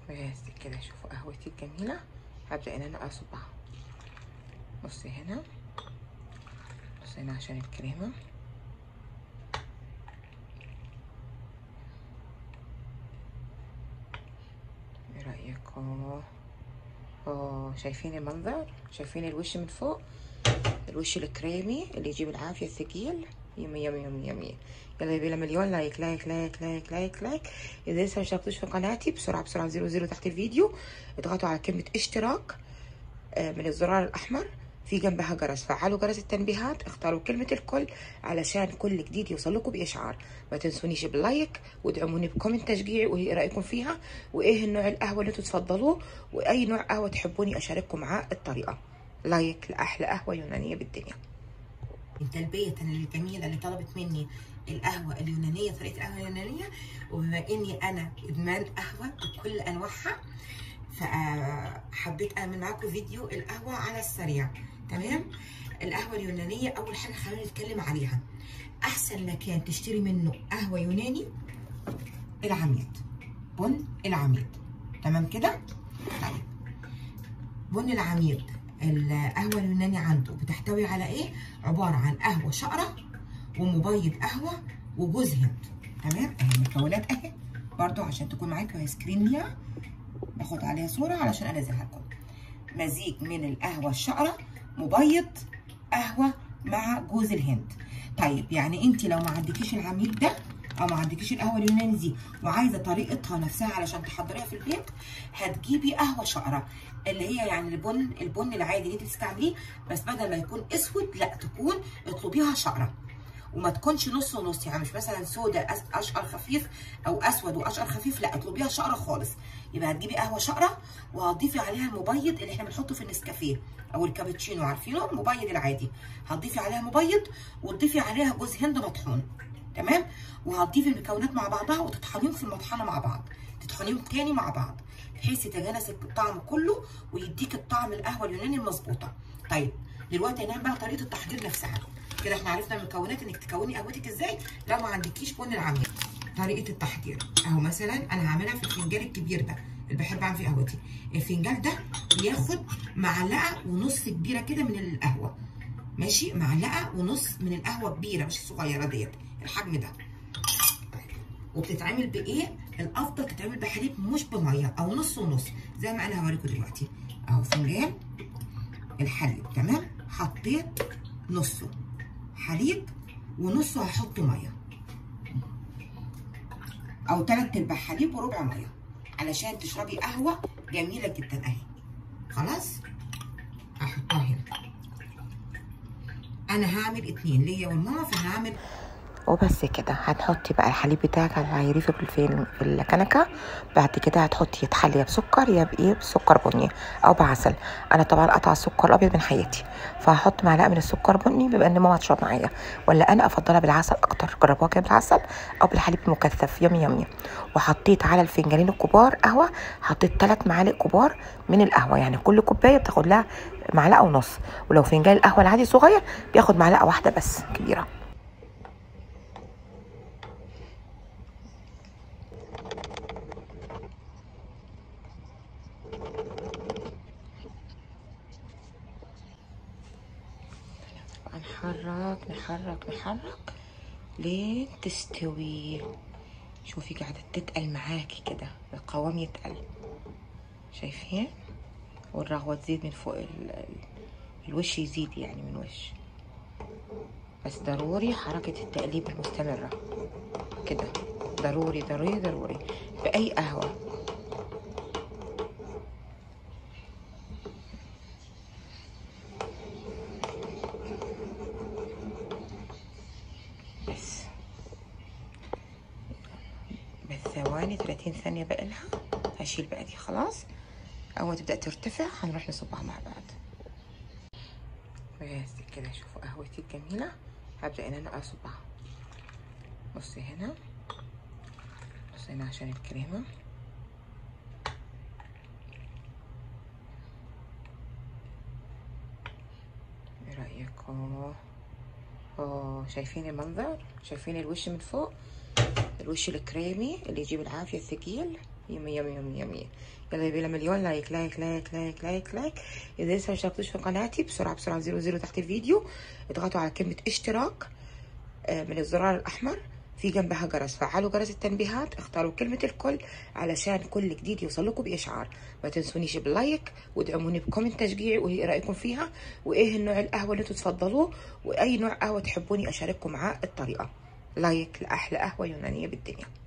بس كده شوفوا قهوتي الجميلة هبدأ ان انا اصبها بصي هنا بصي هنا عشان الكريمة ايه رأيكم اه شايفين المنظر شايفين الوش من فوق الوش الكريمي اللي يجيب العافية الثقيل يمي يمي يمي يمي يلا يبي له مليون لايك لايك لايك لايك لايك لايك اذا لسه ما اشتركتوش في قناتي بسرعه بسرعه زيرو زيرو تحت الفيديو اضغطوا على كلمه اشتراك آه، من الزرار الاحمر في جنبها جرس فعلوا جرس التنبيهات اختاروا كلمة الكل علشان كل جديد يوصل لكم بإشعار ما تنسونيش باللايك وادعموني بكومنت تشجيعي وايه رأيكم فيها وايه النوع القهوة اللي انتوا تفضلوه واي نوع قهوة تحبوني اشارككم معاه الطريقة لايك لأحلى قهوة يونانية بالدنيا التلبية الجميلة اللي طلبت مني القهوة اليونانية طريقة القهوة اليونانية وبما اني انا ادمان قهوة بكل انواعها فحبيت اعمل معاكم فيديو القهوة على السريع تمام القهوة اليونانية اول حاجة خلينا نتكلم عليها احسن مكان تشتري منه قهوة يوناني العميد بن العميد تمام كده طيب بن العميد القهوة اليوناني عنده بتحتوي على ايه عبارة عن قهوة شقرة ومبيض قهوة وجوز هند تمام اهي المكونات اهي برضو عشان تكون معاكم وهي سكرين ليها باخد عليها صورة علشان انزلها لكم مزيج من القهوة الشقرة مبيض قهوة مع جوز الهند طيب يعني انت لو ما عندكيش العميد ده او ما عندكيش القهوه اليوناني دي وعايزه طريقتها نفسها علشان تحضريها في البيت هتجيبي قهوه شقره اللي هي يعني البن البن العادي اللي انت بتستعمليه بس بدل ما يكون اسود لا تكون اطلبيها شقره وما تكونش نص ونص يعني مش مثلا سودا أس- اشقر خفيف او اسود واشقر خفيف لا اطلبيها شقره خالص يبقى هتجيبي قهوه شقره وهتضيفي عليها المبيض اللي احنا بنحطه في النسكافيه او الكابتشينو عارفينه المبيض العادي هتضيفي عليها مبيض وتضيفي عليها جوز هند مطحون تمام وهتضيفي المكونات مع بعضها وتطحنيهم في المطحنه مع بعض تطحنيهم تاني مع بعض بحيث يتجانس الطعم كله ويديك الطعم القهوه اليوناني المظبوطه طيب دلوقتي هنعمل بقى طريقه التحضير نفسها كده احنا عرفنا المكونات انك تكوني قهوتك ازاي لو ما عندكيش بن العميل طريقه التحضير اهو مثلا انا هعملها في الفنجان الكبير ده اللي بحب اعمل فيه قهوتي الفنجان ده بياخد معلقه ونص كبيره كده من القهوه ماشي معلقه ونص من القهوه كبيره مش الصغيره ديت الحجم ده وبتتعمل بايه الافضل تتعمل بحليب مش بميه او نص ونص زي ما انا هوريكم دلوقتي اهو فنجان الحليب تمام حطيت نصه حليب ونصه هحط ميه او تلات ارباع حليب وربع ميه علشان تشربي قهوه جميله جدا اهي خلاص هحطها هنا انا هعمل اتنين ليا والماما فهعمل وبس كده هتحطي بقى الحليب بتاعك على هيريفه بالفين في الكنكه بعد كده هتحطي يتحلي يا بسكر يا بايه بسكر بني او بعسل انا طبعا قطع السكر الابيض من حياتي فهحط معلقه من السكر بني بما ان ماما تشرب معايا ولا انا افضلها بالعسل اكتر جربوها كده بالعسل او بالحليب المكثف يمي يمي وحطيت على الفنجانين الكبار قهوه حطيت ثلاث معالق كبار من القهوه يعني كل كوبايه بتاخد لها معلقه ونص ولو فنجان القهوه العادي صغير بياخد معلقه واحده بس كبيره نحرك نحرك نحرك لين تستوي شوفي قاعدة تتقل معاكي كده القوام يتقل شايفين والرغوة تزيد من فوق ال... ال- الوش يزيد يعني من وش بس ضروري حركة التقليب المستمرة كده ضروري ضروري ضروري بأي قهوة بس بس ثواني 30 ثانية بقلها هشيل بقى دي خلاص أول ما تبدأ ترتفع هنروح نصبها مع بعض بس كده شوفوا قهوتي الجميلة هبدأ إن أنا أصبها بصي هنا بصي هنا عشان الكريمة ايه رأيكم اه شايفين المنظر شايفين الوش من فوق الوش الكريمي اللي يجيب العافية الثقيل يمي يمي يمي يمي يلا يبي لها مليون لايك لايك لايك لايك لايك لايك اذا لسه ما اشتركتوش في قناتي بسرعه بسرعه زيرو زيرو تحت الفيديو اضغطوا على كلمه اشتراك آه، من الزرار الاحمر في جنبها جرس فعلوا جرس التنبيهات اختاروا كلمة الكل علشان كل جديد يوصل لكم بإشعار ما تنسونيش باللايك وادعموني بكومنت تشجيعي وقولي ايه رأيكم فيها وايه النوع القهوة اللي انتوا تفضلوه واي نوع قهوة تحبوني اشارككم معاه الطريقة لايك لأحلى قهوة يونانية بالدنيا